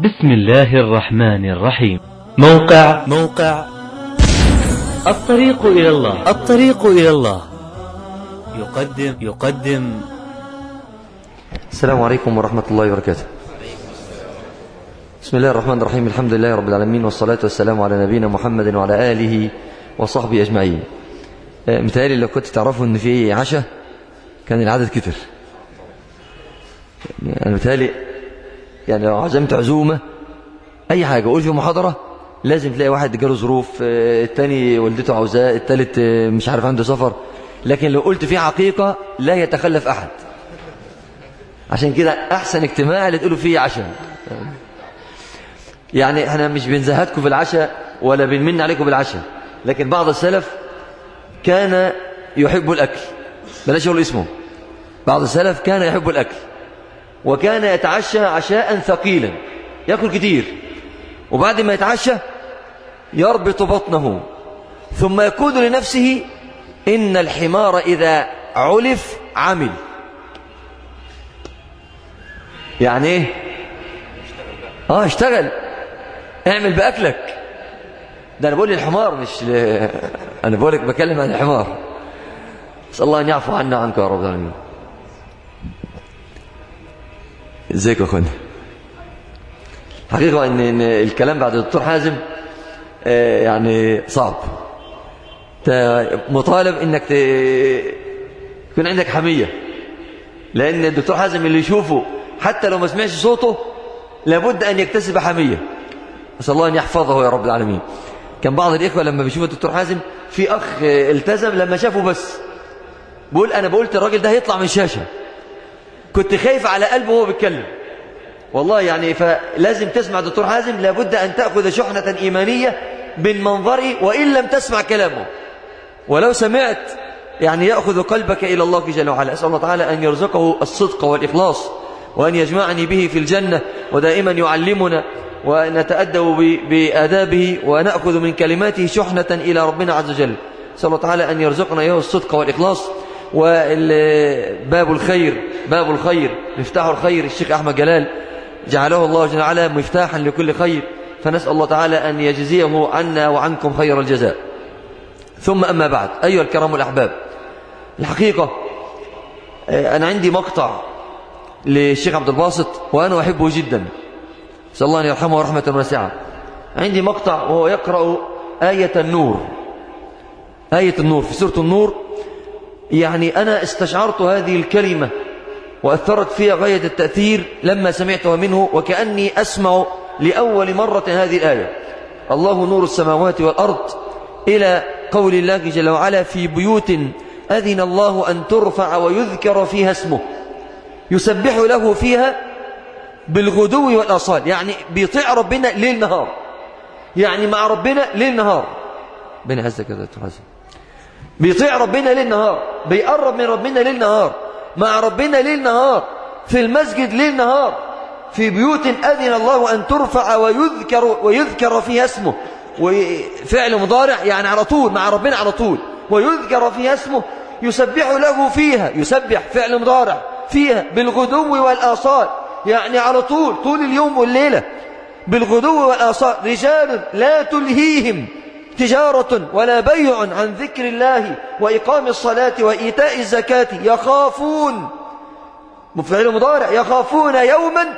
بسم الله الرحمن الرحيم موقع موقع الطريق إلى الله الطريق إلى الله يقدم يقدم السلام عليكم ورحمة الله وبركاته بسم الله الرحمن الرحيم الحمد لله رب العالمين والصلاة والسلام على نبينا محمد وعلى آله وصحبه أجمعين آه، متهيألي لو كنت تعرفوا أن في عشاء كان العدد كتر يعني أنا متهيألي يعني لو عزمت عزومة أي حاجة قول في محاضرة لازم تلاقي واحد جاله ظروف آه، التاني والدته عاوزاه التالت آه، مش عارف عنده سفر لكن لو قلت فيه حقيقة لا يتخلف أحد عشان كده أحسن اجتماع اللي تقولوا فيه عشاء يعني احنا مش بنزهدكم في العشاء ولا بنمن عليكم بالعشاء لكن بعض السلف كان يحب الأكل بلاش أقول اسمه بعض السلف كان يحب الأكل وكان يتعشى عشاء ثقيلا يأكل كتير وبعد ما يتعشى يربط بطنه ثم يقول لنفسه إن الحمار إذا علف عمل يعني ايه اه اشتغل اعمل بأكلك ده انا بقول للحمار مش ل... انا بقولك بكلم عن الحمار اسال الله ان يعفو عنا عنك يا رب العالمين ازيك يا اخوانا حقيقة ان إن الكلام بعد الدكتور حازم آه، يعني صعب انت مطالب انك ت... يكون عندك حمية لان الدكتور حازم اللي يشوفه حتى لو ما سمعش صوته لابد ان يكتسب حمية نسال الله ان يحفظه يا رب العالمين كان بعض الاخوه لما بيشوف الدكتور حازم في اخ آه، التزم لما شافه بس بقول انا بقولت الراجل ده هيطلع من الشاشه كنت خايف على قلبه وهو بيتكلم والله يعني فلازم تسمع دكتور حازم لابد أن تأخذ شحنة إيمانية من منظره وإن لم تسمع كلامه ولو سمعت يعني يأخذ قلبك إلى الله جل وعلا أسأل الله تعالى أن يرزقه الصدق والإخلاص وأن يجمعني به في الجنة ودائما يعلمنا ونتأدب ب- بآدابه ونأخذ من كلماته شحنة إلى ربنا عز وجل أسأل الله تعالى أن يرزقنا إياه الصدق والإخلاص وباب الخير باب الخير مفتاح الخير الشيخ أحمد جلال جعله الله جل وعلا مفتاحا لكل خير فنسأل الله تعالى أن يجزيه عنا وعنكم خير الجزاء ثم أما بعد أيها الكرام الأحباب الحقيقة آه، أنا عندي مقطع للشيخ عبد الباسط وأنا أحبه جدا نسأل الله أن يرحمه رحمة واسعة عندي مقطع وهو يقرأ آية النور آية النور في سورة النور يعني أنا استشعرت هذه الكلمة وأثرت فيها غاية التأثير لما سمعتها منه وكأني أسمع لأول مرة هذه الآية الله نور السماوات والأرض إلى قول الله جل وعلا في بيوت أذن الله أن ترفع ويذكر فيها اسمه يسبح له فيها بالغدو والأصال يعني بيطيع ربنا ليل نهار يعني مع ربنا ليل نهار بين عزك يا دكتور حسن بيطيع ربنا ليل نهار بيقرب من ربنا ليل نهار مع ربنا ليل نهار في المسجد ليل نهار في بيوت أذن الله أن ترفع ويذكر ويذكر فيها اسمه وفعل مضارع يعني على طول مع ربنا على طول ويذكر فيها اسمه يسبح له فيها يسبح فعل مضارع فيها بالغدو والآصال يعني على طول طول اليوم والليلة بالغدو والآصال رجال لا تلهيهم تجارة ولا بيع عن ذكر الله وإقام الصلاة وإيتاء الزكاة يخافون مفعل مضارع يخافون يوما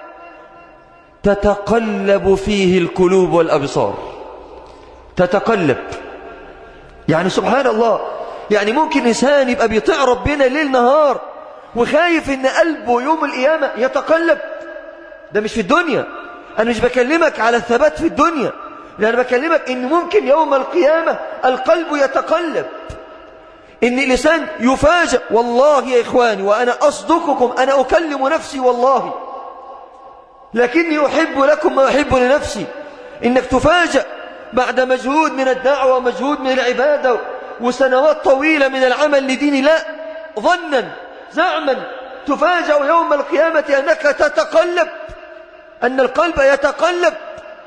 تتقلب فيه القلوب والأبصار تتقلب يعني سبحان الله يعني ممكن إنسان يبقى بيطيع ربنا ليل نهار وخايف إن قلبه يوم القيامة يتقلب ده مش في الدنيا أنا مش بكلمك على الثبات في الدنيا لأن بكلمك إن ممكن يوم القيامة القلب يتقلب إن الإنسان يفاجأ والله يا إخواني وأنا أصدقكم أنا أكلم نفسي والله لكني أحب لكم ما أحب لنفسي إنك تفاجأ بعد مجهود من الدعوة ومجهود من العبادة وسنوات طويلة من العمل لدين الله ظنا زعما تفاجأ يوم القيامة أنك تتقلب أن القلب يتقلب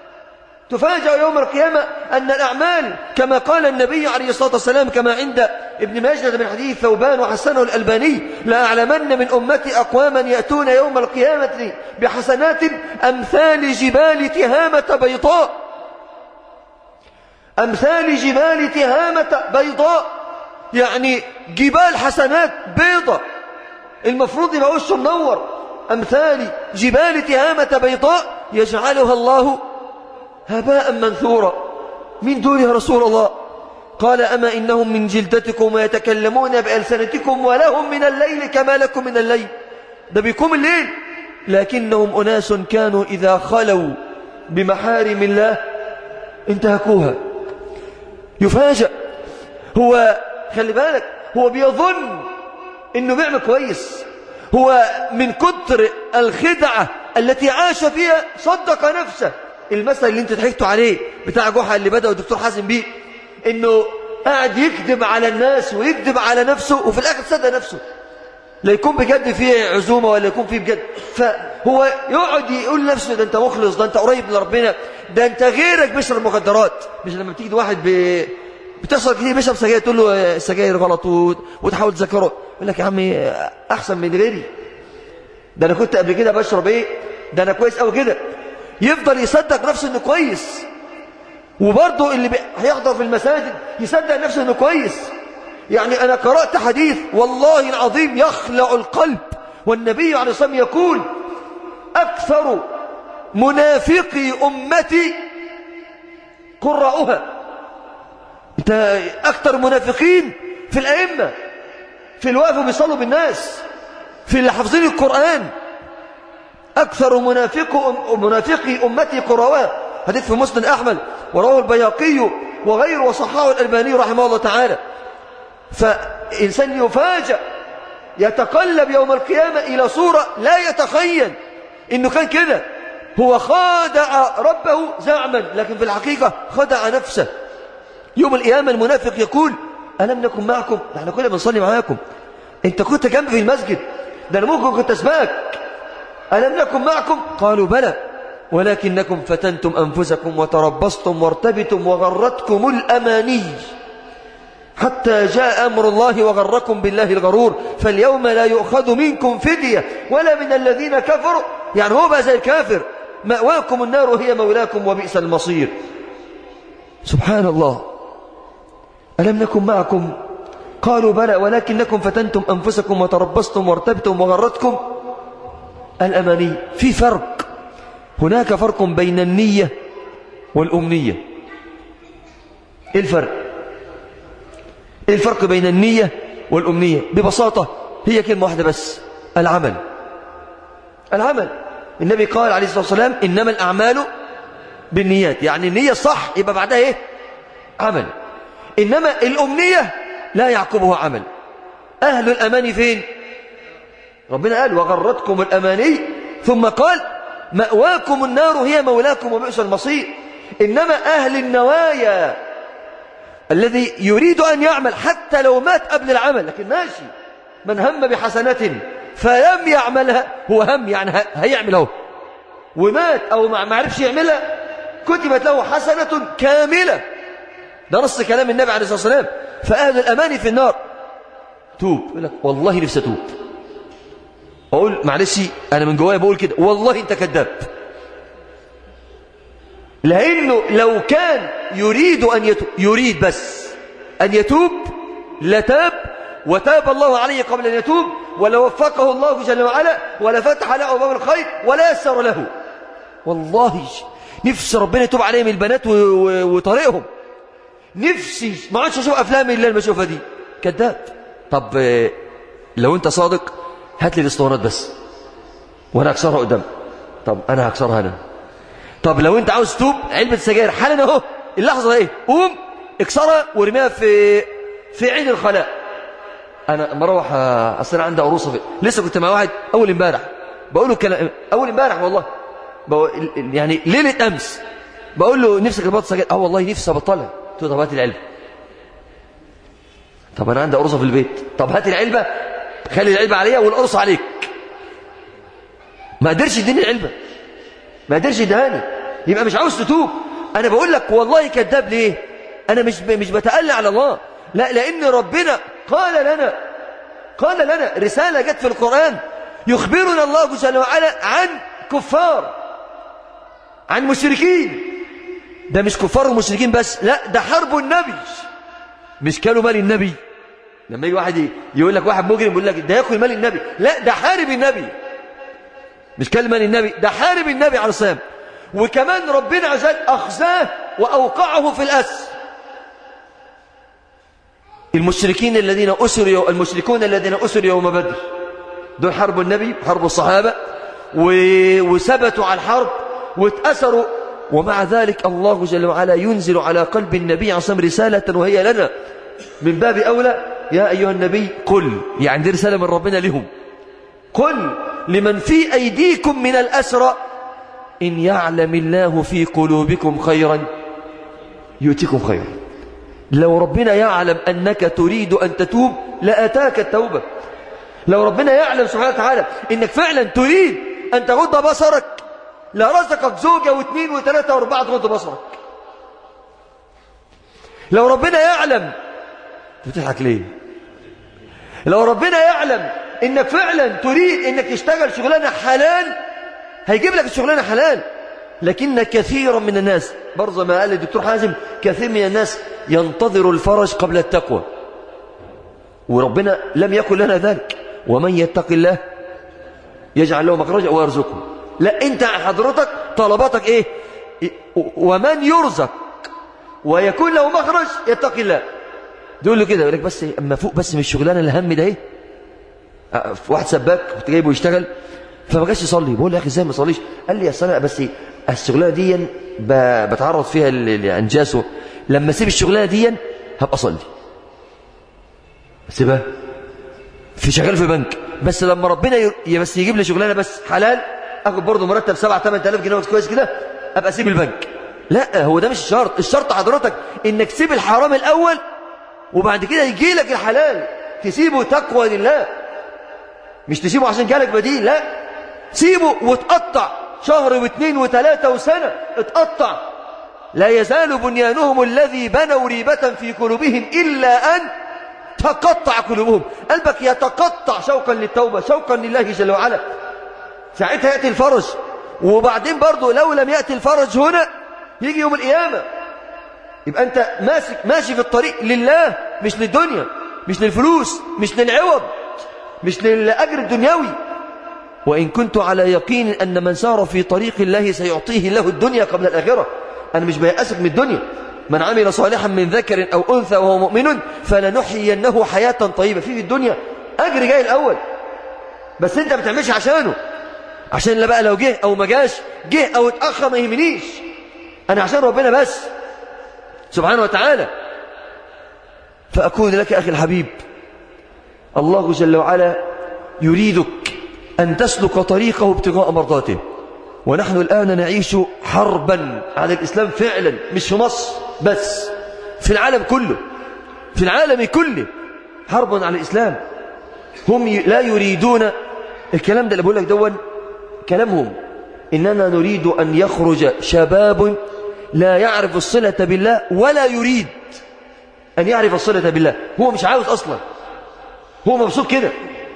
تفاجأ يوم القيامة أن الأعمال كما قال النبي عليه الصلاة والسلام كما عند ابن ماجد من حديث ثوبان وحسنه الألباني لأعلمن من أمتي أقواما يأتون يوم القيامة بحسنات أمثال جبال تهامة بيضاء أمثال جبال تهامة بيضاء يعني جبال حسنات بيضة المفروض يبقى وشه منور أمثال جبال تهامة بيضاء يجعلها الله هباء منثورا من دون يا رسول الله قال أما إنهم من جلدتكم ويتكلمون بألسنتكم ولهم من الليل كما لكم من الليل ده بيكم الليل لكنهم أناس كانوا إذا خلوا بمحارم الله انتهكوها يفاجأ هو خلي بالك هو بيظن انه بيعمل كويس هو من كتر الخدعة التي عاش فيها صدق نفسه المثل اللي انت ضحكتوا عليه بتاع جحا اللي بدأ الدكتور حازم بيه انه قاعد يكذب على الناس ويكذب على نفسه وفي الاخر صدق نفسه لا يكون بجد فيه عزومة ولا يكون فيه بجد فهو يقعد يقول لنفسه ده انت مخلص ده انت قريب من ربنا ده انت غيرك بيشرب مخدرات مش لما بتيجي واحد ب... بتحصل كتير بيشرب سجاير تقول له السجاير غلط وتحاول تذكره يقول لك يا عمي احسن من غيري ده انا كنت قبل كده بشرب ايه ده انا كويس قوي كده يفضل يصدق نفسه انه كويس وبرضه اللي بي... هيحضر في المساجد يصدق نفسه انه كويس يعني انا قرات حديث والله العظيم يخلع القلب والنبي عليه الصلاه والسلام يقول اكثر منافقي امتي قراؤها انت اكثر منافقين في الائمه في الوقف بيصلوا بالناس في اللي حافظين القران اكثر منافق منافقي امتي قراءها حديث في مسند احمد ورواه البياقي وغيره وصححه الالباني رحمه الله تعالى فانسان يفاجأ يتقلب يوم القيامه الى صوره لا يتخيل انه كان كده هو خادع ربه زعما لكن في الحقيقه خدع نفسه يوم القيامة المنافق يقول ألم نكن معكم احنا كنا بنصلي معاكم انت كنت جنبي في المسجد ده انا ممكن كنت اسبقك ألم نكن معكم قالوا بلى ولكنكم فتنتم أنفسكم وتربصتم وارتبتم وغرتكم الأماني حتى جاء أمر الله وغركم بالله الغرور فاليوم لا يؤخذ منكم فدية ولا من الذين كفروا يعني هو بقى زي الكافر مأواكم النار وهي مولاكم وبئس المصير سبحان الله ألم نكن معكم قالوا بلى ولكنكم فتنتم أنفسكم وتربصتم وارتبتم وغرتكم الأماني في فرق هناك فرق بين النية والأمنية إيه الفرق إيه الفرق بين النية والأمنية ببساطة هي كلمة واحدة بس العمل العمل النبي قال عليه الصلاة والسلام إنما الأعمال بالنيات يعني النية صح يبقى بعدها إيه عمل إنما الأمنية لا يعقبها عمل أهل الأمان فين ربنا قال وغرتكم الأماني ثم قال مأواكم النار هي مولاكم وبئس المصير إنما أهل النوايا الذي يريد أن يعمل حتى لو مات قبل العمل لكن ماشي من هم بحسنة فلم يعملها هو هم يعني هيعمل اهو ومات أو ما عرفش يعملها كتبت له حسنة كاملة ده نص كلام النبي عليه الصلاة والسلام فأهل الأمان في النار توب يقول لك والله نفسي أتوب أقول معلش أنا من جوايا بقول كده والله أنت كذاب لأنه لو كان يريد أن يتوب يريد بس أن يتوب لتاب وتاب الله عليه قبل أن يتوب ولوفقه الله جل وعلا ولفتح له أبواب الخير ولا يسر له والله نفسي ربنا يتوب عليه من البنات وطريقهم نفسي ما عادش اشوف افلام الا اللي بشوفها دي كذاب طب لو انت صادق هات لي الاسطوانات بس وانا اكسرها قدام طب انا هكسرها انا طب لو انت عاوز توب علبه سجاير حالا اهو اللحظه ايه قوم اكسرها وارميها في في عين الخلاء انا مروح اصل عندي عروسه في... لسه كنت مع واحد اول امبارح بقول له كلام اول امبارح والله بقول... يعني ليله امس بقول له نفسك تبطل سجاير اه والله نفسي ابطلها قلت له طب هات العلبه طب انا عندي قرصه في البيت طب هات العلبه خلي العلبه عليا والقرصه عليك ما قدرش يديني العلبه ما قدرش يدهاني يبقى مش عاوز تتوب انا بقول لك والله كذاب ليه انا مش مش بتألى على الله لا لأن ربنا قال لنا قال لنا رسالة جت في القرآن يخبرنا الله جل وعلا عن كفار عن مشركين ده مش كفار ومشركين بس لا ده حرب النبي مش كانوا مال النبي لما يجي واحد يقول لك واحد مجرم يقول لك ده ياكل مال النبي لا ده حارب النبي مش كلمة مال النبي ده حارب النبي عليه الصلاة وكمان ربنا عز وجل أخزاه وأوقعه في الأس المشركين الذين أسروا المشركون الذين أسروا يوم بدر دول حرب النبي حرب الصحابة وثبتوا على الحرب واتأثروا ومع ذلك الله جل وعلا ينزل على قلب النبي عليه الصلاة رسالة وهي لنا من باب أولى يا أيها النبي قل يعني دي رسالة من ربنا لهم قل لمن في أيديكم من الأسرى إن يعلم الله في قلوبكم خيرا يؤتكم خيرا لو ربنا يعلم أنك تريد أن تتوب لأتاك التوبة لو ربنا يعلم سبحانه وتعالى أنك فعلا تريد أن تغض بصرك لرزقك زوجة واثنين وثلاثة واربعة تغض بصرك لو ربنا يعلم بتضحك ليه لو ربنا يعلم انك فعلا تريد انك تشتغل شغلانه حلال هيجيب لك الشغلانه حلال لكن كثيرا من الناس برضه ما قال الدكتور حازم كثير من الناس ينتظر الفرج قبل التقوى وربنا لم يكن لنا ذلك ومن يتق الله يجعل له مخرجا ويرزقه لا انت حضرتك طلباتك ايه ومن يرزق ويكون له مخرج يتقي الله تقول له كده يقول لك بس اما فوق بس من الشغلانه الهم ده ايه واحد سباك كنت جايبه يشتغل فما جاش يصلي بقول له يا اخي ازاي ما يصليش قال لي يا انا بس الشغلانه دي بتعرض فيها لانجاسه لما اسيب الشغلانه دي هبقى اصلي سيبها في شغال في بنك بس لما ربنا ي... بس يجيب لي شغلانه بس حلال اخد برضه مرتب 7 8000 جنيه كويس كده ابقى اسيب البنك لا هو ده مش الشرط الشرط حضرتك انك تسيب الحرام الاول وبعد كده يجي لك الحلال تسيبه تقوى لله مش تسيبه عشان جالك بديل لا سيبه وتقطع شهر واثنين وثلاثة وسنة اتقطع لا يزال بنيانهم الذي بنوا ريبة في قلوبهم إلا أن تقطع قلوبهم قلبك يتقطع شوقا للتوبة شوقا لله جل وعلا ساعتها يأتي الفرج وبعدين برضه لو لم يأتي الفرج هنا يجي يوم القيامة يبقى أنت ماسك ماشي في الطريق لله مش للدنيا مش للفلوس مش للعوض مش للأجر الدنيوي وإن كنت على يقين أن من سار في طريق الله سيعطيه الله الدنيا قبل الآخرة أنا مش بيأسك من الدنيا من عمل صالحا من ذكر أو أنثى وهو مؤمن فلنحيينه حياة طيبة في في الدنيا أجر جاي الأول بس أنت ما بتعملش عشانه عشان لا بقى لو جه أو ما جاش جه أو اتأخر ما يهمنيش أنا عشان ربنا بس سبحانه وتعالى فأكون لك أخي الحبيب الله جل وعلا يريدك أن تسلك طريقه ابتغاء مرضاته ونحن الآن نعيش حربا على الإسلام فعلا مش في مصر بس في العالم كله في العالم كله حرب على الإسلام هم لا يريدون الكلام ده اللي بقول لك دون كلامهم إننا نريد أن يخرج شباب لا يعرف الصلة بالله ولا يريد أن يعرف الصلة بالله هو مش عاوز أصلا هو مبسوط كده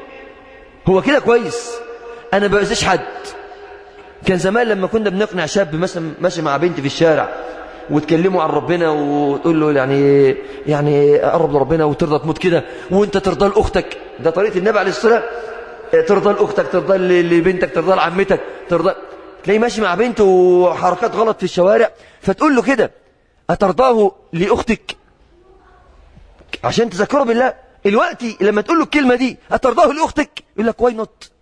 هو كده كويس أنا ما بأذيش حد كان زمان لما كنا بنقنع شاب مثلا ماشي مع بنت في الشارع وتكلموا عن ربنا وتقول له يعني يعني قرب لربنا وترضى تموت كده وانت ترضى لاختك ده طريقه النبي عليه الصلاه ترضى لاختك ترضى لبنتك ترضى لعمتك ترضى تلاقيه ماشي مع بنته وحركات غلط في الشوارع فتقول له كده أترضاه لأختك عشان تذكره بالله الوقت لما تقول له الكلمة دي أترضاه لأختك يقول لك واي نوت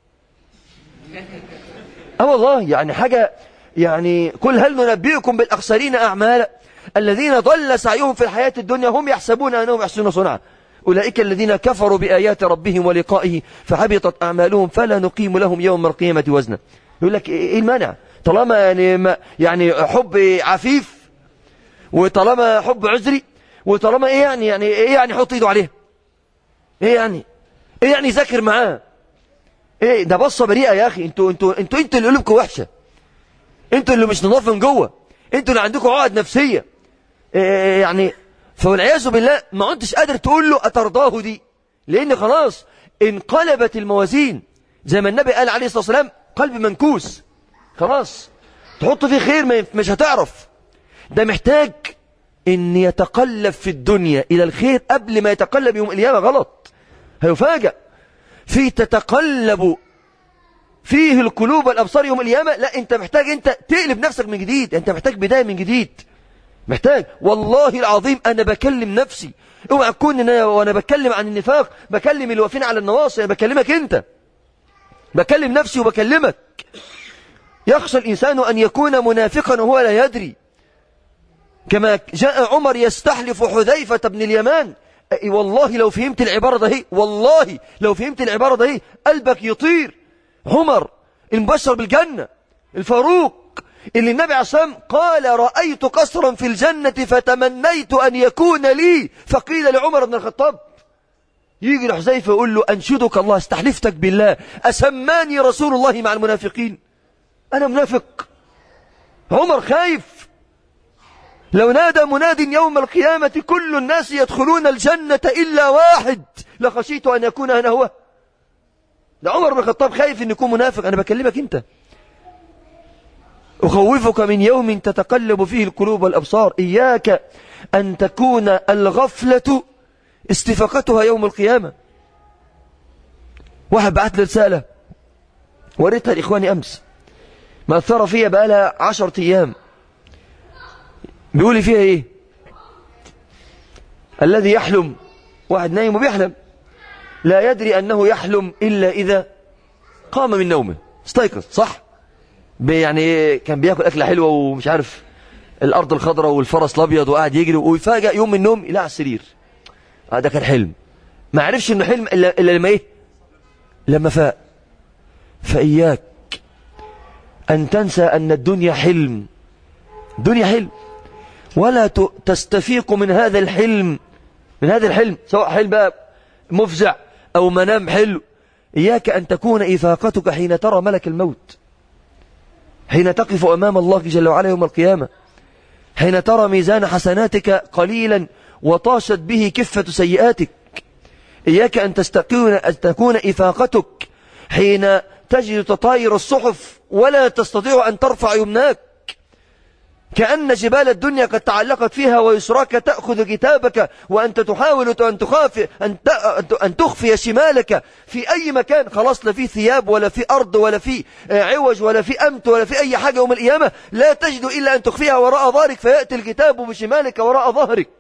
اه والله يعني حاجة يعني قل هل ننبئكم بالأخسرين أعمالا الذين ضل سعيهم في الحياة الدنيا هم يحسبون أنهم يحسنون صنعا أولئك الذين كفروا بآيات ربهم ولقائه فحبطت أعمالهم فلا نقيم لهم يوم القيامة وزنا يقول لك إيه المانع طالما يعني, ما يعني حب عفيف وطالما حب عذري وطالما إيه يعني يعني إيه يعني حط إيده عليه إيه يعني إيه يعني ذاكر معاه إيه ده بصة بريئة يا أخي أنتوا أنتوا أنتوا أنتوا اللي قلوبكم وحشة أنتوا اللي مش نضاف من جوه أنتوا اللي عندكم عقد نفسية إيه يعني فوالعياذ بالله ما عدتش قادر تقول له أترضاه دي لأن خلاص انقلبت الموازين زي ما النبي قال عليه الصلاة والسلام قلب منكوس خلاص تحط فيه خير ما ينف- مش هتعرف ده محتاج ان يتقلب في الدنيا الى الخير قبل ما يتقلب يوم القيامة غلط هيفاجأ في تتقلب فيه القلوب والابصار يوم القيامة لا انت محتاج انت تقلب نفسك من جديد انت محتاج بداية من جديد محتاج والله العظيم انا بكلم نفسي اوعى تكون انا وانا بتكلم عن النفاق بكلم اللي واقفين على النواصي انا بكلمك انت بكلم نفسي وبكلمك يخشى الانسان ان يكون منافقا وهو لا يدري كما جاء عمر يستحلف حذيفة بن اليمان أي والله لو فهمت العبارة ده هي والله لو فهمت العبارة ده هي قلبك يطير عمر المبشر بالجنة الفاروق اللي النبي عليه الصلاة والسلام قال رأيت قصرا في الجنة فتمنيت أن يكون لي فقيل لعمر بن الخطاب يجي لحذيفة يقول له أنشدك الله استحلفتك بالله أسماني رسول الله مع المنافقين أنا منافق عمر خايف لو نادى مناد يوم القيامة كل الناس يدخلون الجنة إلا واحد لخشيت أن يكون أنا هو ده عمر بن الخطاب خايف أن يكون منافق أنا بكلمك أنت أخوفك من يوم تتقلب فيه القلوب والأبصار إياك أن تكون الغفلة استفاقتها يوم القيامة واحد بعت لي رسالة وريتها لإخواني أمس مأثرة فيها بقالها عشرة أيام بيقول لي فيها إيه الذي يحلم واحد نايم وبيحلم لا يدري أنه يحلم إلا إذا قام من نومه استيقظ صح يعني كان بياكل أكلة حلوة ومش عارف الأرض الخضراء والفرس الأبيض وقاعد يجري ويفاجأ يوم من النوم يلاقي على السرير آه ده كان حلم ما عرفش انه حلم الا, إلا لما ايه لما فاق فاياك ان تنسى ان الدنيا حلم الدنيا حلم ولا ت- تستفيق من هذا الحلم من هذا الحلم سواء حلم بقى مفزع او منام حلو اياك ان تكون افاقتك حين ترى ملك الموت حين تقف امام الله جل وعلا يوم القيامه حين ترى ميزان حسناتك قليلا وطاشت به كفة سيئاتك إياك أن تستقيون أن تكون إفاقتك حين تجد تطاير الصحف ولا تستطيع أن ترفع يمناك كأن جبال الدنيا قد تعلقت فيها ويسراك تأخذ كتابك وأنت تحاول أن تخافي أن ت- أن تخفي شمالك في أي مكان خلاص لا في ثياب ولا في أرض ولا في آه، عوج ولا في أمت ولا في أي حاجة يوم القيامة لا تجد إلا أن تخفيها وراء ظهرك فيأتي الكتاب بشمالك وراء ظهرك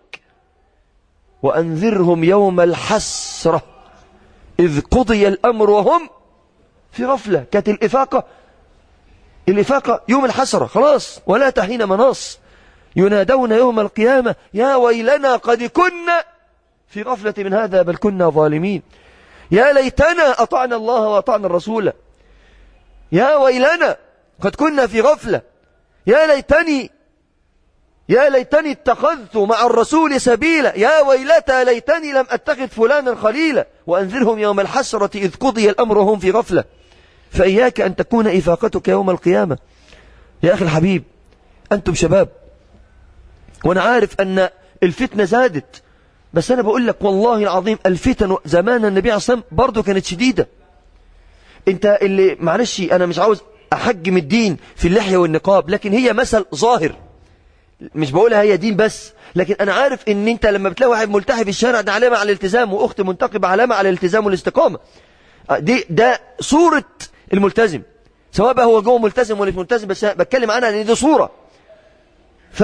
وأنذرهم يوم الحسرة إذ قضي الأمر وهم في غفلة كانت الإفاقة الإفاقة يوم الحسرة خلاص ولا تحين مناص ينادون يوم القيامة يا ويلنا قد كنا في غفلة من هذا بل كنا ظالمين يا ليتنا أطعنا الله وأطعنا الرسول يا ويلنا قد كنا في غفلة يا ليتني يا ليتني اتخذت مع الرسول سبيلا يا ويلتى ليتني لم أتخذ فلانا خليلا وأنذرهم يوم الحسرة إذ قضي الأمر وهم في غفلة فإياك أن تكون إفاقتك يوم القيامة يا أخي الحبيب أنتم شباب وأنا عارف أن الفتنة زادت بس أنا بقول لك والله العظيم الفتن زمان النبي عليه الصلاة والسلام برضه كانت شديدة أنت اللي معلش أنا مش عاوز أحجم الدين في اللحية والنقاب لكن هي مثل ظاهر مش بقولها هي دين بس لكن انا عارف ان انت لما بتلاقي واحد ملتحي في الشارع ده علامه على الالتزام واخت منتقبه علامه على الالتزام والاستقامه دي ده صوره الملتزم سواء بقى هو جوه ملتزم ولا مش ملتزم بس أنا بتكلم عنها ان دي صوره ف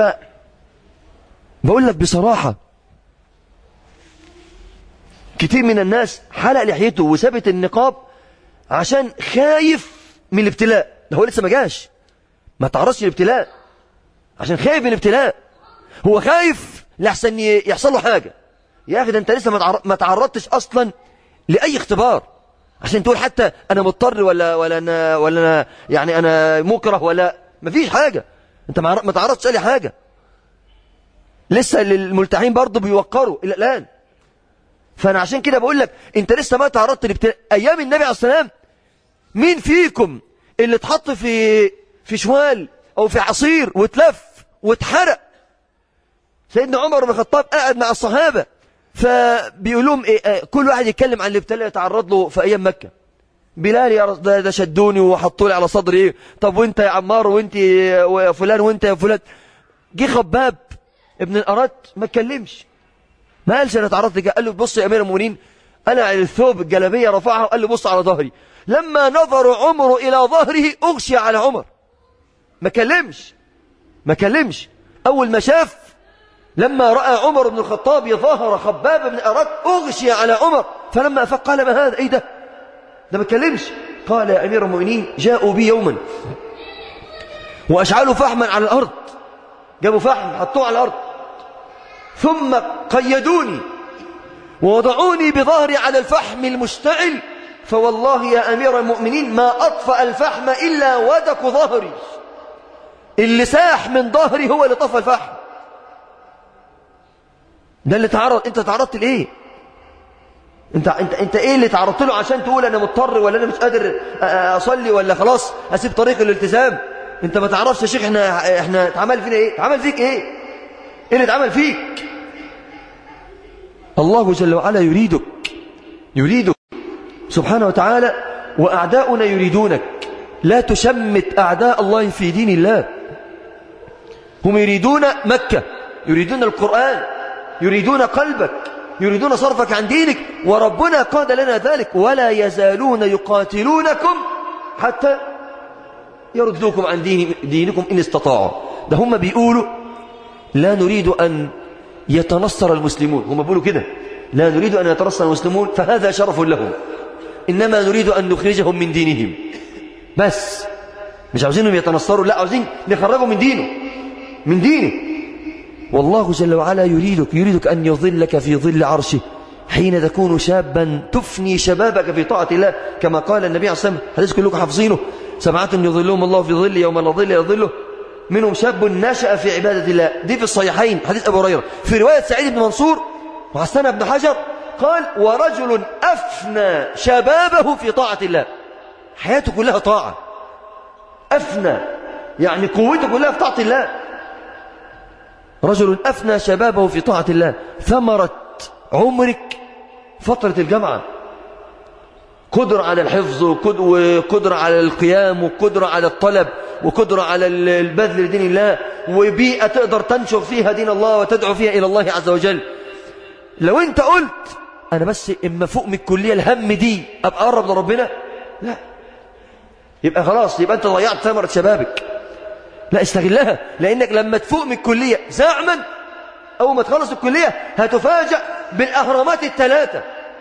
بقول لك بصراحه كتير من الناس حلق لحيته وثبت النقاب عشان خايف من الابتلاء ده هو لسه ما جاش ما تعرضش الابتلاء عشان خايف من الابتلاء هو خايف لحسن ي- يحصل له حاجة يا أخي ده أنت لسه ما تعر- ما تعرضتش أصلا لأي اختبار عشان تقول حتى أنا مضطر ولا ولا أنا ولا أنا يعني أنا مكره ولا ما فيش حاجة أنت ما عر- ما تعرضتش لأي حاجة لسه الملتحين برضه بيوقروا إلى الآن فأنا عشان كده بقول لك أنت لسه ما تعرضت لابتلاء أيام النبي عليه الصلاة والسلام مين فيكم اللي اتحط في في شوال او في عصير واتلف واتحرق سيدنا عمر بن الخطاب قاعد مع الصحابة فبيقول لهم إيه آه، كل واحد يتكلم عن الابتلاء يتعرض له في أيام مكة بلال يا رس- ده, ده شدوني وحطوا لي على صدري ايه طب وانت يا عمار وانت وفلان وانت يا فلان جه خباب ابن الأرات ما اتكلمش ما قالش انا اتعرضت لك قال له بص يا امير المؤمنين انا على الثوب الجلابيه رفعها وقال له بص على ظهري لما نظر عمر الى ظهره اغشي على عمر ما كلمش ما كلمش اول ما شاف لما راى عمر بن الخطاب ظهر خباب بن الارات اغشي على عمر فلما افاق قال ما هذا ايه ده ده ما اتكلمش قال يا امير المؤمنين جاءوا بي يوما واشعلوا فحما على الارض جابوا فحم حطوه على الارض ثم قيدوني ووضعوني بظهري على الفحم المشتعل فوالله يا أمير المؤمنين ما أطفأ الفحم إلا ودك ظهري اللي ساح من ظهري هو اللي طفى الفحم ده اللي تعرض انت تعرضت لايه انت انت انت ايه اللي تعرضت له عشان تقول انا مضطر ولا انا مش قادر أ- أ- اصلي ولا خلاص اسيب طريق الالتزام انت ما تعرفش يا شيخ احنا احنا اتعمل فينا ايه اتعمل فيك ايه ايه اللي اتعمل فيك الله جل وعلا يريدك يريدك سبحانه وتعالى وأعداؤنا يريدونك لا تشمت أعداء الله في دين الله هم يريدون مكة يريدون القرآن يريدون قلبك يريدون صرفك عن دينك وربنا قاد لنا ذلك ولا يزالون يقاتلونكم حتى يردوكم عن دين دينكم إن استطاعوا ده هم بيقولوا لا نريد أن يتنصر المسلمون هم بيقولوا كده لا نريد أن يتنصر المسلمون فهذا شرف لهم إنما نريد أن نخرجهم من دينهم بس مش عاوزينهم يتنصروا لا عاوزين نخرجهم من دينه من دينه والله جل وعلا يريدك يريدك أن يظلك في ظل عرشه حين تكون شابا تفني شبابك في طاعة الله كما قال النبي عليه الصلاة والسلام حديث كلكم حافظينه سبعة يظلهم الله في ظل يوم لا ظل إلا ظله منهم شاب نشأ في عبادة الله دي في الصحيحين حديث أبو هريرة في رواية سعيد بن منصور وحسن بن حجر قال ورجل أفنى شبابه في طاعة الله حياته كلها طاعة أفنى يعني قوته كلها في طاعة الله رجل أفنى شبابه في طاعة الله ثمرة عمرك فترة الجامعة قدرة على الحفظ وقد- وقدرة على القيام وقدرة على الطلب وقدرة على ال- البذل لدين الله وبيئة تقدر تنشر فيها دين الله وتدعو فيها إلى الله عز وجل لو انت قلت انا بس اما فوق من الكلية الهم دي ابقى اقرب لربنا لا يبقى خلاص يبقى انت ضيعت ثمرة شبابك لا استغلها لانك لما تفوق من الكلية زعما اول ما تخلص الكلية هتفاجأ بالاهرامات الثلاثة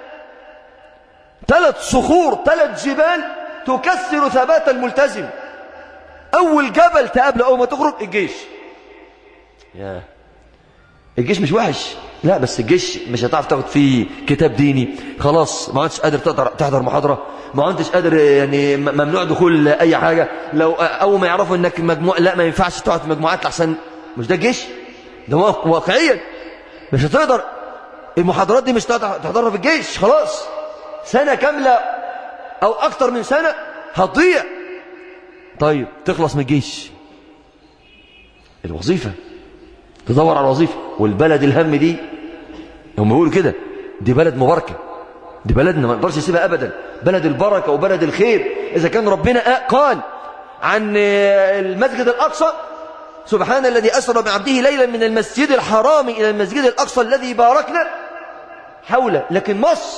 ثلاث صخور ثلاث جبال تكسر ثبات الملتزم اول جبل تقابله اول ما تخرج الجيش ياه الجيش مش وحش لا بس الجيش مش هتعرف تاخد فيه كتاب ديني خلاص ما عدتش قادر تقدر تحضر محاضرة ما عدتش قادر يعني م- ممنوع دخول أي حاجة لو أول ما يعرفوا إنك مجموع لا ما ينفعش تقعد في مجموعات لحسن مش ده الجيش ده واقع- واقعيا مش هتقدر المحاضرات دي مش هتقدر تحضرها في الجيش خلاص سنة كاملة أو أكتر من سنة هتضيع طيب تخلص من الجيش الوظيفة تدور على وظيفة والبلد الهم دي هم بيقولوا كده دي بلد مباركة دي بلدنا ما نقدرش نسيبها أبدا بلد البركة وبلد الخير إذا كان ربنا قال عن المسجد الأقصى سبحان الذي أسرى بعبده ليلا من المسجد الحرام إلى المسجد الأقصى الذي باركنا حوله لكن مصر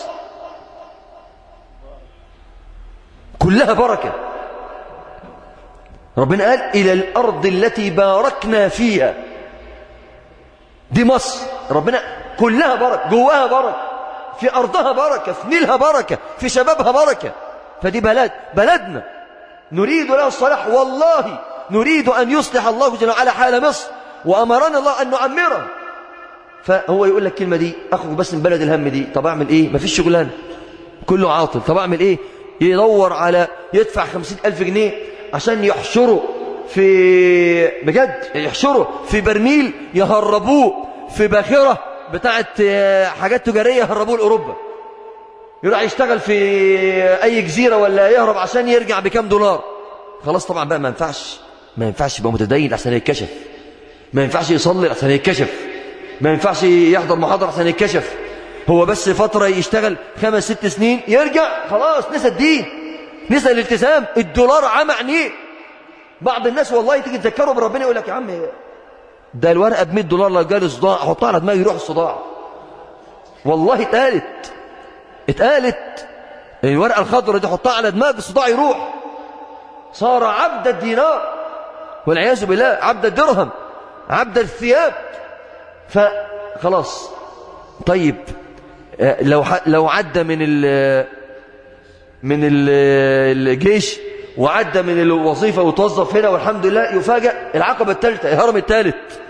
كلها بركة ربنا قال إلى الأرض التي باركنا فيها دي مصر ربنا كلها بركة جواها بركة في أرضها بركة في نيلها بركة في شبابها بركة فدي بلد بلدنا نريد له الصلاح والله نريد أن يصلح الله جل وعلا حال مصر وأمرنا الله أن نعمرها فهو يقول لك الكلمة دي أخرج بس من بلد الهم دي طب أعمل إيه مفيش شغلانة كله عاطل طب أعمل إيه يدور على يدفع خمسين ألف جنيه عشان يحشره في بجد يحشره في برميل يهربوه في باخرة بتاعت آه، حاجات تجارية يهربوه لأوروبا يروح يشتغل في أي جزيرة ولا يهرب عشان يرجع بكام دولار خلاص طبعا بقى ما ينفعش ما ينفعش يبقى متدين عشان يتكشف ما ينفعش يصلي عشان يتكشف ما ينفعش يحضر محاضرة عشان يتكشف هو بس فترة يشتغل خمس ست سنين يرجع خلاص نسى الدين نسى الالتزام الدولار عمى عينيه بعض الناس والله تيجي تذكره بربنا يقول لك يا عم ده الورقة ب 100 دولار لو جالي صداع احطها على دماغي يروح الصداع والله اتقالت اتقالت الورقة الخضراء دي حطها على دماغ الصداع يروح صار عبد الدينار والعياذ بالله عبد الدرهم عبد الثياب فخلاص طيب لو لو عدى من ال من ال الجيش وعدى من الوظيفة وتوظف هنا والحمد لله يفاجأ العقبة الثالثة الهرم الثالث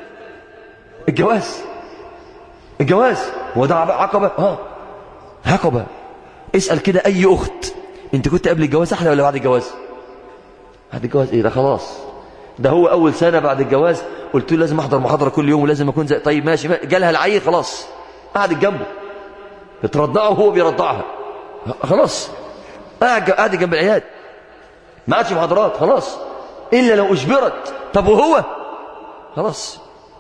الجواز الجواز هو ده عقبة اه عقبة اسأل كده أي أخت أنت كنت قبل الجواز أحلى ولا بعد الجواز بعد الجواز إيه ده خلاص ده هو أول سنة بعد الجواز قلت له لازم أحضر محاضرة كل يوم ولازم أكون زي طيب ماشي جالها العيل خلاص قعدت جنبه بترضعه وهو بيرضعها خلاص قاعد قاعد جنب العيال ما عادش محاضرات خلاص إلا لو أجبرت طب وهو خلاص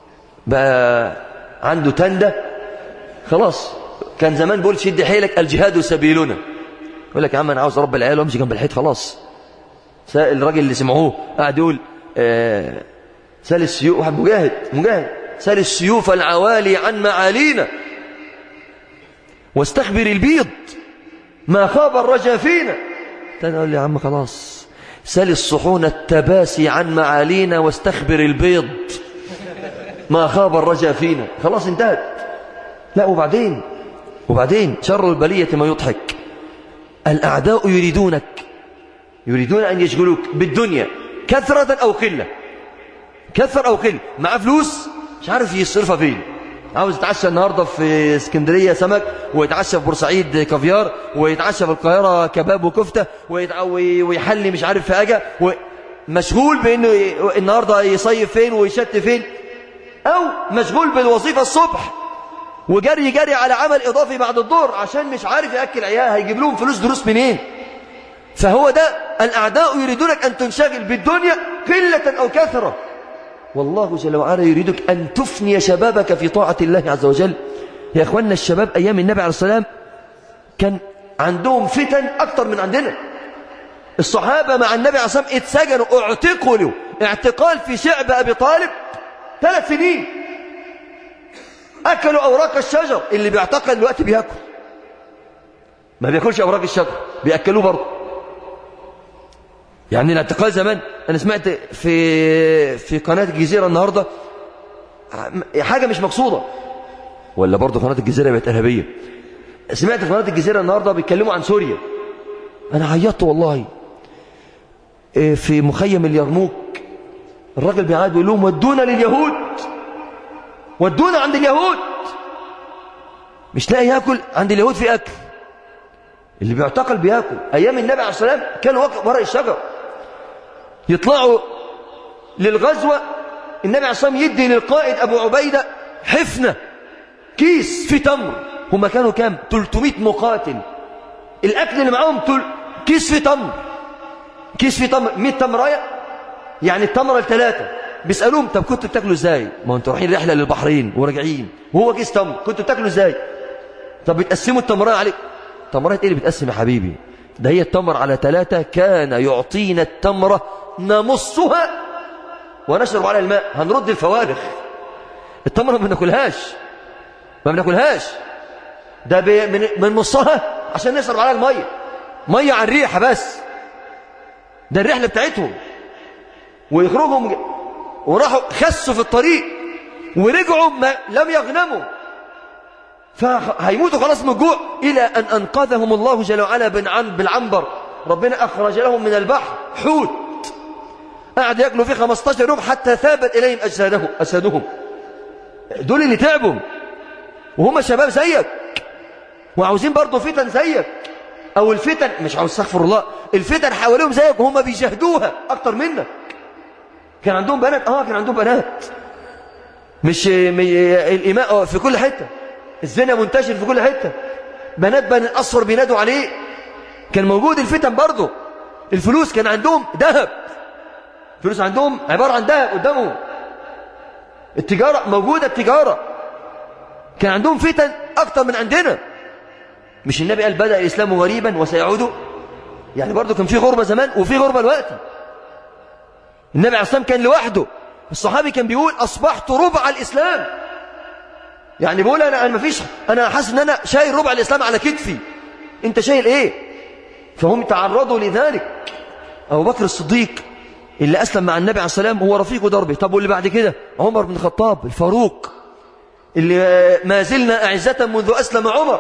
بقى عنده تندة خلاص كان زمان بيقول شد حيلك الجهاد سبيلنا يقول لك يا عم انا عاوز اربي العيال وامشي جنب الحيط خلاص سائل الراجل اللي سمعوه قاعد يقول آه سال السيوف واحد مجاهد مجاهد سال السيوف العوالي عن معالينا واستخبر البيض ما خاب الرجا فينا تاني اقول لي يا عم خلاص سال الصحون التباسي عن معالينا واستخبر البيض ما خاب الرجا فينا خلاص انتهت لا وبعدين وبعدين شر البلية ما يضحك الأعداء يريدونك يريدون أن يشغلوك بالدنيا كثرة أو قلة كثر أو قلة مع فلوس مش عارف يصرفها فين عاوز يتعشى النهاردة في اسكندرية سمك ويتعشى في بورسعيد كافيار ويتعشى في القاهرة كباب وكفتة ويحلي مش عارف في أجا مشغول بأنه النهاردة يصيف فين ويشت فين أو مشغول بالوظيفة الصبح وجري جري على عمل إضافي بعد الظهر عشان مش عارف يأكل عيال هيجيب لهم فلوس دروس منين فهو ده الأعداء يريدونك أن تنشغل بالدنيا قلة أو كثرة والله جل وعلا يريدك أن تفني شبابك في طاعة الله عز وجل يا أخوانا الشباب أيام النبي عليه السلام كان عندهم فتن أكتر من عندنا الصحابة مع النبي عليه السلام اتسجنوا اعتقلوا اعتقال في شعب أبي طالب ثلاث سنين أكلوا أوراق الشجر اللي بيعتقل دلوقتي بياكل ما بياكلش أوراق الشجر بيأكلوه برضه يعني الاعتقال زمان أنا سمعت في في قناة الجزيرة النهاردة حاجة مش مقصودة ولا برضه قناة الجزيرة بقت إرهابية سمعت في قناة الجزيرة النهاردة بيتكلموا عن سوريا أنا عيطت والله في مخيم اليرموك الراجل بيعاد يقول لهم ودونا لليهود ودونا عند اليهود مش لاقي ياكل عند اليهود في اكل اللي بيعتقل بياكل ايام النبي عليه الصلاه والسلام كانوا واقف ورق الشجر يطلعوا للغزوه النبي عليه الصلاه والسلام يدي للقائد ابو عبيده حفنه كيس في تمر هم كانوا كام 300 مقاتل الاكل اللي معاهم تل... كيس في تمر كيس في تمر 100 تمرايه يعني التمره الثلاثه بيسألوهم طب كنتوا بتاكلوا ازاي ما انتوا رايحين رحله للبحرين وراجعين وهو كيس تمر كنتوا بتاكلوا ازاي طب بتقسموا التمرات عليك تمرات ايه اللي بتقسم يا حبيبي ده هي التمر على ثلاثة كان يعطينا التمرة نمصها ونشرب على الماء هنرد الفوارخ التمرة ما بناكلهاش ما بناكلهاش ده من من نصها عشان نشرب عليها المية مية على الريحة بس ده الرحلة بتاعتهم ويخرجوا وراحوا خسوا في الطريق ورجعوا ما لم يغنموا فهيموتوا خلاص من الجوع إلى أن أنقذهم الله جل وعلا بالعنبر ربنا أخرج لهم من البحر حوت قعد يأكلوا فيه 15 يوم حتى ثابت إليهم أجسادهم أجسادهم دول اللي تعبوا وهم شباب زيك وعاوزين برضه فتن زيك أو الفتن مش عاوز استغفر الله الفتن حواليهم زيك وهم بيجهدوها أكتر منك كان عندهم بنات اه كان عندهم بنات مش الإماء في كل حتة الزنا منتشر في كل حتة بنات بني الأصفر بينادوا عليه كان موجود الفتن برضه الفلوس كان عندهم ذهب الفلوس عندهم عبارة عن ذهب قدامهم التجارة موجودة التجارة كان عندهم فتن أكتر من عندنا مش النبي قال بدأ الإسلام غريبا وسيعود يعني برضو كان في غربة زمان وفي غربة الوقت النبي عليه الصلاة كان لوحده الصحابي كان بيقول أصبحت ربع الإسلام يعني بيقول أنا أنا مفيش أنا حاسس إن أنا شايل ربع الإسلام على كتفي أنت شايل إيه فهم تعرضوا لذلك أبو بكر الصديق اللي أسلم مع النبي عليه السلام هو رفيق دربه طب واللي بعد كده عمر بن الخطاب الفاروق اللي ما زلنا أعزة منذ أسلم عمر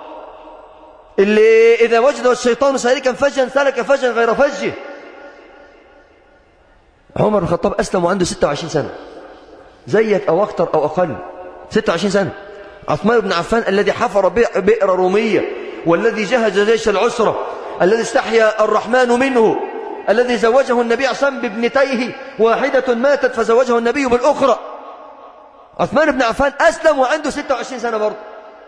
اللي إذا وجد الشيطان سالكا فجا سلك فجا غير فجه عمر بن الخطاب أسلم وعنده 26 سنة زيك أو أكثر أو أقل 26 سنة عثمان بن عفان الذي حفر بئر رومية والذي جهز جيش العسرة الذي استحيا الرحمن منه الذي زوجه النبي عصام بابنتيه واحدة ماتت فزوجه النبي بالأخرى عثمان بن عفان أسلم وعنده 26 سنة برضه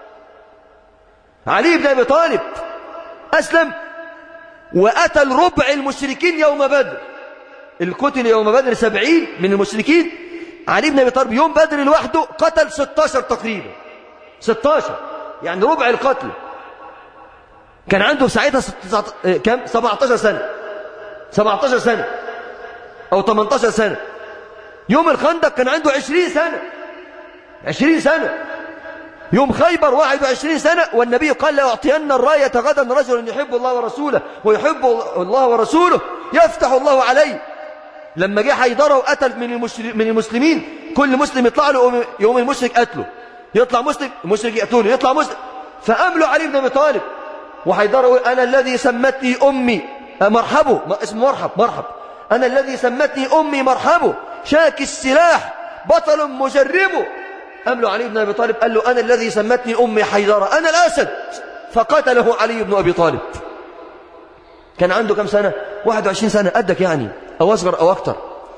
علي بن أبي طالب أسلم وأتى الربع المشركين يوم بدر القتل يوم بدر سبعين من المشركين علي بن أبي طالب يوم بدر لوحده قتل 16 تقريبا 16 يعني ربع القتل كان عنده ساعتها كم 17 سنة 17 سنة أو 18 سنة يوم الخندق كان عنده 20 سنة 20 سنة يوم خيبر 21 سنة والنبي قال لأعطين الراية غدا رجل يحب الله ورسوله ويحب الله ورسوله يفتح الله عليه لما جه حيدره وقتل من من المسلمين كل مسلم يطلع له يوم المشرك قتله يطلع مسلم المشرك يقتله يطلع مسلم فأملوا علي بن أبي طالب وحيدره يقول أنا الذي سمتني أمي مرحبه اسمه مرحب مرحب أنا الذي سمتني أمي مرحبه شاك السلاح بطل مجربه أملوا علي بن أبي طالب قال له أنا الذي سمتني أمي حيدرة أنا الأسد فقتله علي بن أبي طالب كان عنده كم سنة 21 سنة قدك يعني أو أصغر أو أكتر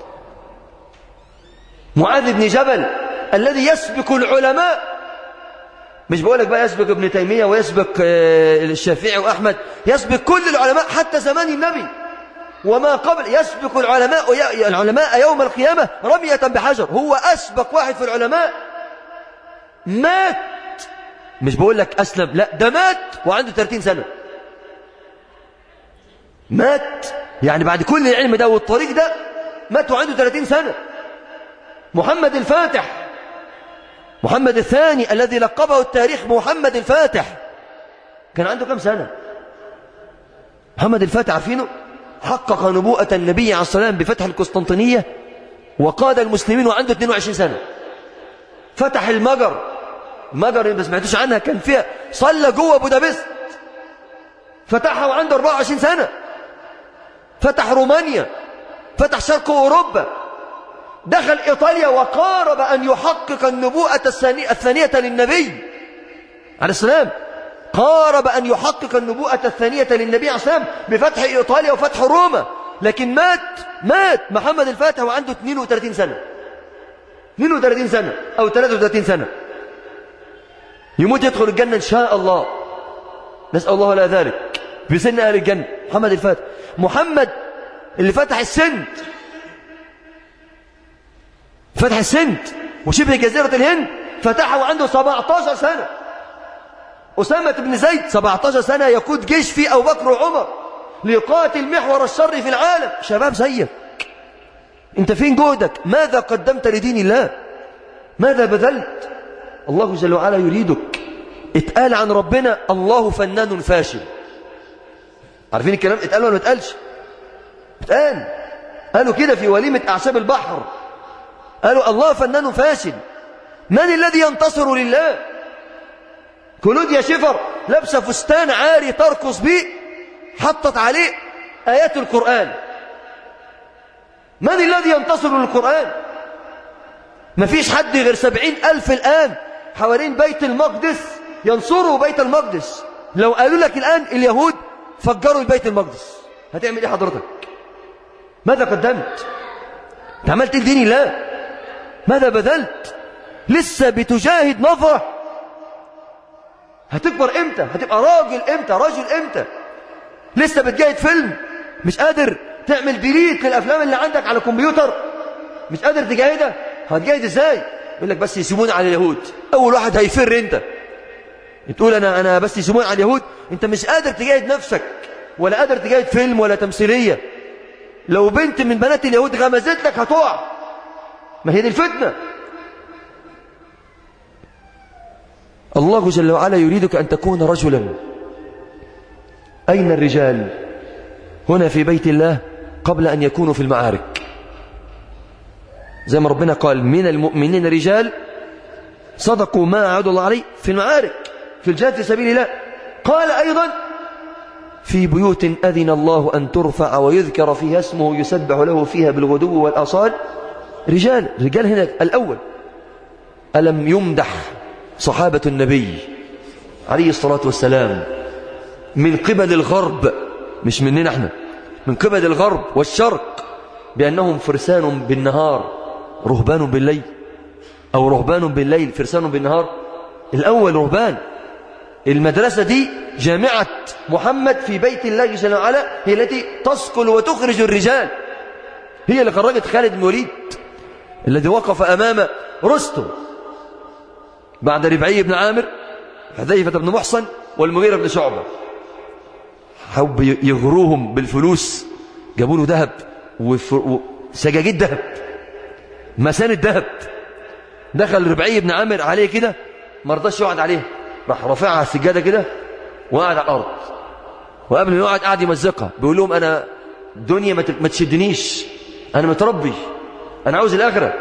معاذ بن جبل الذي يسبق العلماء مش بقول لك بقى يسبق ابن تيمية ويسبق الشافعي وأحمد يسبق كل العلماء حتى زمان النبي وما قبل يسبق العلماء العلماء يوم القيامة رمية بحجر هو أسبق واحد في العلماء مات مش بقول لك أسلم لا ده مات وعنده 30 سنة مات يعني بعد كل العلم ده والطريق ده مات وعنده 30 سنة محمد الفاتح محمد الثاني الذي لقبه التاريخ محمد الفاتح كان عنده كم سنة محمد الفاتح عارفينه حقق نبوءة النبي عليه الصلاة والسلام بفتح القسطنطينية وقاد المسلمين وعنده 22 سنة فتح المجر المجر ما سمعتوش عنها كان فيها صلى جوه بودابست فتحها وعنده 24 سنة فتح رومانيا فتح شرق أوروبا دخل إيطاليا وقارب أن يحقق النبوءة الثانية للنبي عليه السلام قارب أن يحقق النبوءة الثانية للنبي عليه السلام بفتح إيطاليا وفتح روما لكن مات مات محمد الفاتح وعنده 32 سنة 32 سنة أو 33 سنة يموت يدخل الجنة إن شاء الله نسأل الله لا ذلك في سن أهل الجنة محمد الفاتح محمد اللي فتح السند فتح السند وشبه جزيرة الهند فتحها وعنده 17 سنة أسامة بن زيد 17 سنة يقود جيش في أبو بكر وعمر ليقاتل محور الشر في العالم شباب زيك انت فين جهدك ماذا قدمت لدين الله ماذا بذلت الله جل وعلا يريدك اتقال عن ربنا الله فنان فاشل عارفين الكلام اتقال ولا ما اتقالش اتقال قالوا كده في وليمة أعشاب البحر قالوا الله فنان فاشل من الذي ينتصر لله كلوديا شفر لابسه فستان عاري ترقص به حطت عليه آيات القرآن من الذي ينتصر للقرآن مفيش حد غير سبعين ألف الآن حوالين بيت المقدس ينصروا بيت المقدس لو قالوا لك الآن اليهود فجروا البيت المقدس هتعمل ايه حضرتك ماذا قدمت انت عملت لدين الله ماذا بذلت لسه بتجاهد نظرة هتكبر امتى هتبقى راجل امتى رجل امتى لسه بتجاهد فيلم مش قادر تعمل ديليت للافلام اللي عندك على الكمبيوتر مش قادر تجاهدها هتجاهد ازاي يقول لك بس يسيبوني على اليهود أول واحد هيفر أنت تقول أنا, أنا بس يسمون على اليهود أنت مش قادر تجاهد نفسك ولا قادر تجاهد فيلم ولا تمثيلية لو بنت من بنات اليهود غمزت لك هتقع ما هي دي الفتنة الله جل وعلا يريدك أن تكون رجلا أين الرجال هنا في بيت الله قبل أن يكونوا في المعارك زي ما ربنا قال من المؤمنين رجال صدقوا ما عهد الله عليه في المعارك في الجهاد في سبيل الله قال أيضا في بيوت أذن الله أن ترفع ويذكر فيها اسمه يسبح له فيها بالغدو والأصال رجال رجال هنا الأول ألم يمدح صحابة النبي عليه الصلاة والسلام من قبل الغرب مش مننا احنا من قبل الغرب والشرق بأنهم فرسان بالنهار رهبان بالليل أو رهبان بالليل فرسان بالنهار الأول رهبان المدرسة دي جامعة محمد في بيت الله جل وعلا هي التي تسقل وتخرج الرجال هي اللي خرجت خالد بن الوليد الذي وقف أمام رستم بعد ربعي بن عامر حذيفة بن محصن والمغيرة بن شعبة حب يغروهم بالفلوس جابوا له ذهب وسجاجيد ذهب مسان الذهب دخل ربعي بن عامر عليه كده ما رضاش يقعد عليه راح رافعها على السجاده كده وقعد على الارض وقبل ما يقعد قعد يمزقها بيقول لهم انا دنيا ما تشدنيش انا متربي انا عاوز الاخره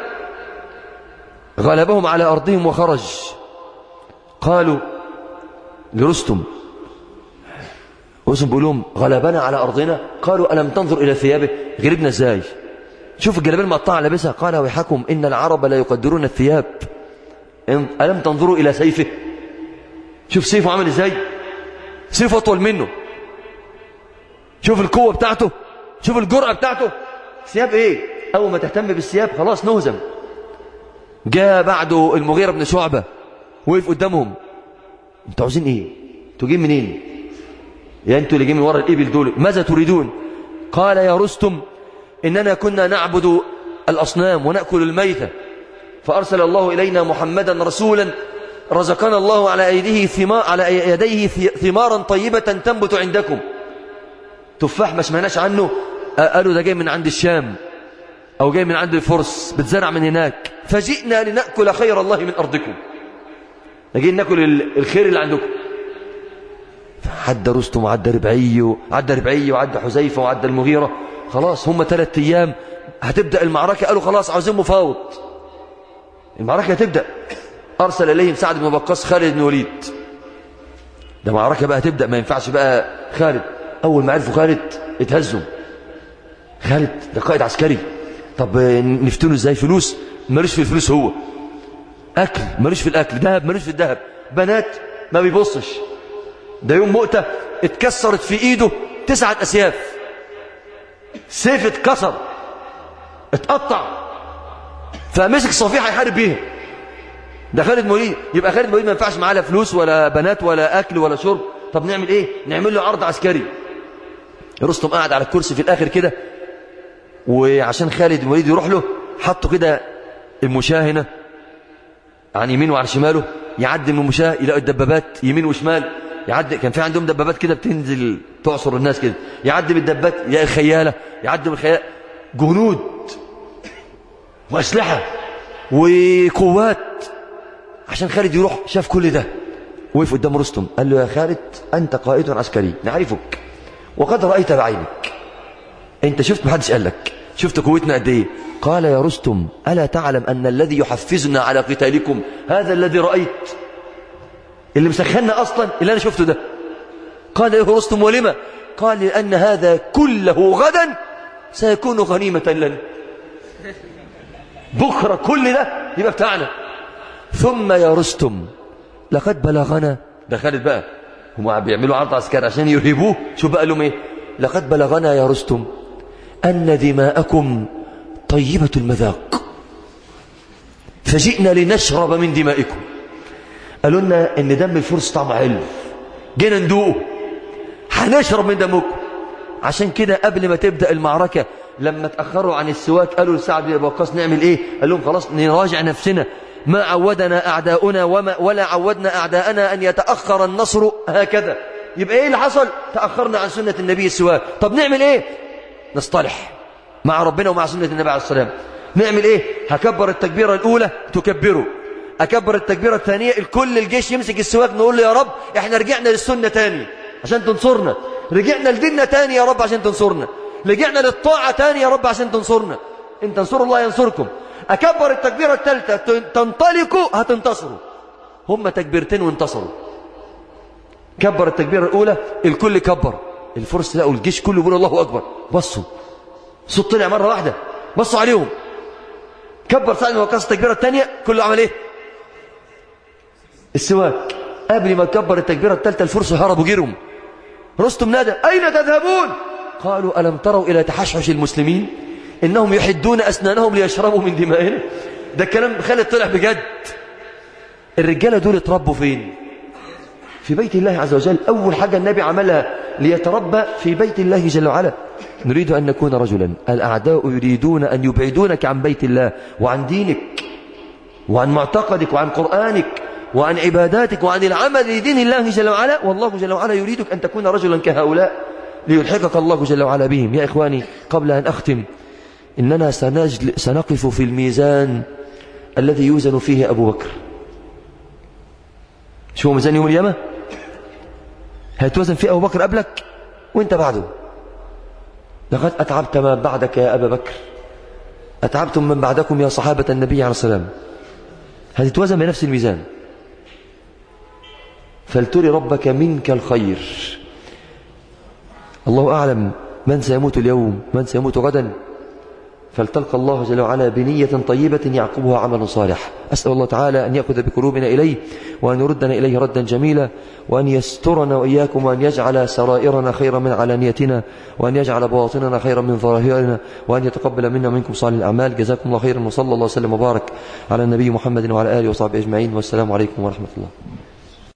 غلبهم على ارضهم وخرج قالوا لرستم رستم بيقول لهم غلبنا على ارضنا قالوا الم تنظر الى ثيابه غلبنا ازاي شوف الجلابيه المقطعه لابسها قال ويحكم ان العرب لا يقدرون الثياب الم تنظروا الى سيفه شوف سيفه عامل ازاي سيفه اطول منه شوف القوه بتاعته شوف الجرأه بتاعته ثياب ايه اول ما تهتم بالثياب خلاص نهزم جاء بعده المغيرة بن شعبة وقف قدامهم انتوا عاوزين ايه انتوا جايين منين يا انتوا اللي جايين من ورا الابل دول ماذا تريدون قال يا رستم اننا كنا نعبد الاصنام وناكل الميته فارسل الله الينا محمدا رسولا رزقنا الله على ايديه ثمار على يديه ثمارا طيبه تنبت عندكم تفاح ما سمعناش عنه قالوا ده جاي من عند الشام أو جاي من عند الفرس بتزرع من هناك فجئنا لنأكل خير الله من أرضكم جايين ناكل الخير اللي عندكم عدى رستم وعدى ربعي وعدى ربعي وعدى حذيفة وعدى المغيرة خلاص هم ثلاث أيام هتبدأ المعركة قالوا خلاص عاوزين مفاوض المعركة هتبدأ أرسل إليهم سعد بن وقاص خالد بن وليد ده معركة بقى هتبدأ ما ينفعش بقى خالد أول ما عرفوا خالد اتهزوا خالد ده قائد عسكري طب نفتنه ازاي فلوس مالوش في الفلوس هو اكل مالوش في الاكل ذهب مالوش في الذهب بنات ما بيبصش ده يوم مؤتة اتكسرت في ايده تسعة اسياف سيف اتكسر اتقطع فمسك صفيحة يحارب بيها ده خالد موليد يبقى خالد موليد ما ينفعش معاه لا فلوس ولا بنات ولا اكل ولا شرب طب نعمل ايه نعمل له عرض عسكري رستم قاعد على الكرسي في الاخر كده وعشان خالد بن الوليد يروح له حطوا كده المشاة هنا عن يمينه وعن شماله يعدي من المشاة يلاقي الدبابات يمين وشمال يعدي كان في عندهم دبابات كده بتنزل تعصر الناس كده يعدي بالدبابات يلاقي الخيالة يعدي بالخيالة جنود وأسلحة وقوات عشان خالد يروح شاف كل ده وقف قدام رستم قال له يا خالد أنت قائد عسكري نعرفك وقد رأيت بعينك انت شفت محدش قال لك شفت قوتنا قد ايه قال يا رستم ألا تعلم أن الذي يحفزنا على قتالكم هذا الذي رأيت اللي مسخنا أصلا اللي أنا شفته ده قال له رستم ولما قال لأن هذا كله غدا سيكون غنيمة لنا بكرة كل ده يبقى بتاعنا ثم يا رستم لقد بلغنا ده خالد بقى هم بيعملوا عرض عسكري عشان يرهبوه شو بقى لهم ايه لقد بلغنا يا رستم أن دماءكم طيبة المذاق فجئنا لنشرب من دمائكم قالوا لنا ان دم الفرس طعمه حلو جينا ندوقه هنشرب من دمكم عشان كده قبل ما تبدأ المعركة لما تأخروا عن السواك قالوا لسعد بن وقاص نعمل ايه قال لهم خلاص نراجع نفسنا ما عودنا أعداؤنا وما ولا عودنا أعداءنا أن يتأخر النصر هكذا يبقى إيه اللي حصل تأخرنا عن سنة النبي السواء طب نعمل إيه نصطلح مع ربنا ومع سنة النبي عليه السلام نعمل إيه هكبر التكبيرة الأولى تكبره أكبر التكبيرة الثانية الكل الجيش يمسك السواك نقول له يا رب إحنا رجعنا للسنة تاني عشان تنصرنا رجعنا لديننا تاني يا رب عشان تنصرنا رجعنا للطاعة تاني يا رب عشان تنصرنا إن تنصروا الله ينصركم أكبر التكبيرة الثالثة تنطلقوا هتنتصروا هم تكبيرتين وانتصروا كبر التكبيرة الأولى الكل كبر الفرس لقوا الجيش كله يقول الله أكبر بصوا صوت طلع مرة واحدة بصوا عليهم كبر سعد وقص التكبيرة الثانية كله عمل ايه السواك قبل ما كبر التكبيرة الثالثة الفرس هربوا جيرهم رستم نادى أين تذهبون قالوا ألم تروا إلى تحشحش المسلمين إنهم يحدون أسنانهم ليشربوا من دمائنا ده الكلام خالد طلع بجد الرجالة دول اتربوا فين في بيت الله عز وجل أول حاجة النبي عملها ليتربى في بيت الله جل وعلا نريد أن نكون رجلا الأعداء يريدون أن يبعدونك عن بيت الله وعن دينك وعن معتقدك وعن قرآنك وعن عباداتك وعن العمل لدين الله جل وعلا والله جل وعلا يريدك أن تكون رجلا كهؤلاء ليلحقك الله جل وعلا بهم يا إخواني قبل أن أختم إننا سنجل سنقف في الميزان الذي يوزن فيه أبو بكر شو هو ميزان يوم القيامة هيتوزن فيه أبو بكر قبلك وانت بعده لقد أتعبت ما بعدك يا أبا بكر أتعبتم من بعدكم يا صحابة النبي عليه السلام هتتوزن بنفس الميزان فلتري ربك منك الخير الله أعلم من سيموت اليوم من سيموت غدا فلتلقى الله جل وعلا بنية طيبة يعقبها عمل صالح أسأل الله تعالى أن يأخذ بقلوبنا إليه وأن يردنا إليه ردا جميلا وأن يسترنا وإياكم وأن يجعل سرائرنا خيرا من علانيتنا وأن يجعل بواطننا خيرا من ظاهرنا وأن يتقبل منا ومنكم صالح الأعمال جزاكم الله خيرا وصلى الله وسلم وبارك على النبي محمد وعلى آله وصحبه أجمعين والسلام عليكم ورحمة الله